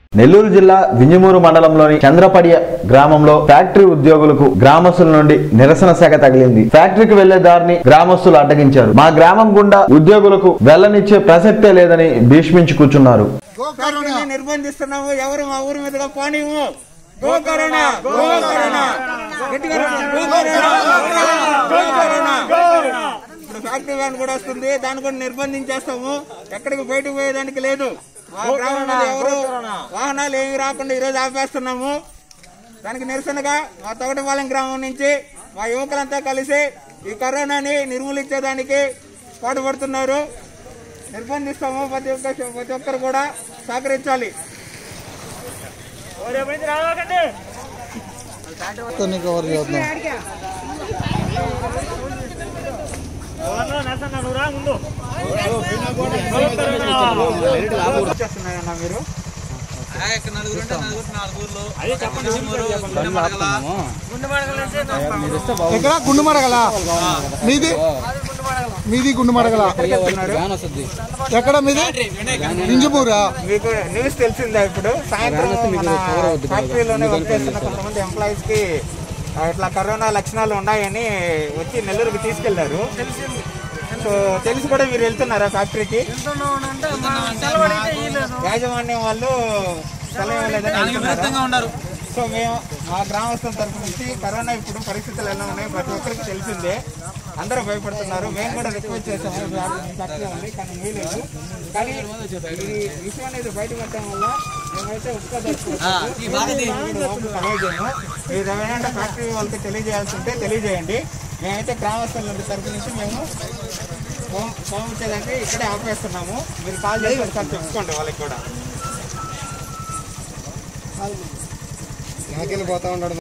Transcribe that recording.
నెల్లూరు జిల్లా వింజమూరు మండలంలోని చంద్రపడియ గ్రామంలో ఫ్యాక్టరీ ఉద్యోగులకు గ్రామస్తుల నుండి నిరసన శాఖ తగిలింది ఫ్యాక్టరీకి వెళ్లే దారిని గ్రామస్తులు అడ్డగించారు మా గ్రామం గుండా ఉద్యోగులకు వెళ్లనిచ్చే ప్రసక్తే లేదని భీష్మించి కూర్చున్నారు ఫ్యాక్టరీని నిర్బంధిస్తున్నాము ఎవరు మా ఊరి మీదుగా పోనీము గో కరోనా గో కరోనా గట్టిగా అరవండి. గో కరోనా గో కరోనా ఇప్పుడు ఫ్యాక్టరీ వ్యాన్ కూడా వస్తుంది దాన్ని కూడా నిర్బంధించేస్తాము ఎక్కడికి బయటకు పోయేదానికి లేదు మా గ్రామంలో ఎవరు వాహనాలు ఏమి రాకుండా ఈరోజు ఆపేస్తున్నాము దానికి నిరసనగా మా తొగటిపాలెం గ్రామం నుంచి మా యువకులంతా కలిసి ఈ కరోనాని నిర్మూలించేదానికి పాటుపడుతున్నారు నిర్బంధిస్తాము ప్రతి ఒక్క ప్రతి ఒక్కరు కూడా సహకరించాలి కొన్ని కవర్ చేద్దాం చేస్తున్నారన్నా మీరు ఎక్కడ గుండు మడగల మీది మీది గుండు మడగల ఎక్కడ మీది ఇంజమూరా మీకు న్యూస్ తెలిసిందా ఇప్పుడు సాయంత్రం మన ఫ్యాక్టరీలోనే వర్క్ చేస్తున్న కొంతమంది ఎంప్లాయీస్ కి ఆ, ఇట్లా కరోనా లక్షణాలు ఉన్నాయని వచ్చి నెల్లూరుకి తీసుకెళ్లారు సో తెలిసి కూడా మీరు వెళ్తున్నారా ఫ్యాక్టరీకి యాజమాన్యం వాళ్ళు సెలవు ఇవ్వలేదని వెళ్తున్నారా? సో మేము మా గ్రామస్తుల తరపు నుంచి కరోనా ఇప్పుడు పరిస్థితులు ఎలా ఉన్నాయి ప్రతి ఒక్కరికి తెలిసిందే అందరూ భయపడుతున్నారు మేము కూడా రిక్వెస్ట్ చేసాము తక్కువ ఉంది కానీ వీలేదు కానీ ఈ విషయం అనేది బయట పెట్టడం వల్ల మేమైతే ఒప్పుకోదలుచుకోవచ్చు మీరు ఏమైనా ఫ్యాక్టరీ వాళ్ళకి తెలియజేయాల్సి ఉంటే తెలియజేయండి మేమైతే గ్రామస్తుల తరపు నుంచి మేము ఫోన్ ఫోన్ వచ్చేదానికి ఇక్కడే ఆపేస్తున్నాము మీరు కాల్ చేసి ఒకసారి చెప్పుకోండి వాళ్ళకి కూడా నాకెళ్ళి పోతా ఉన్నాడు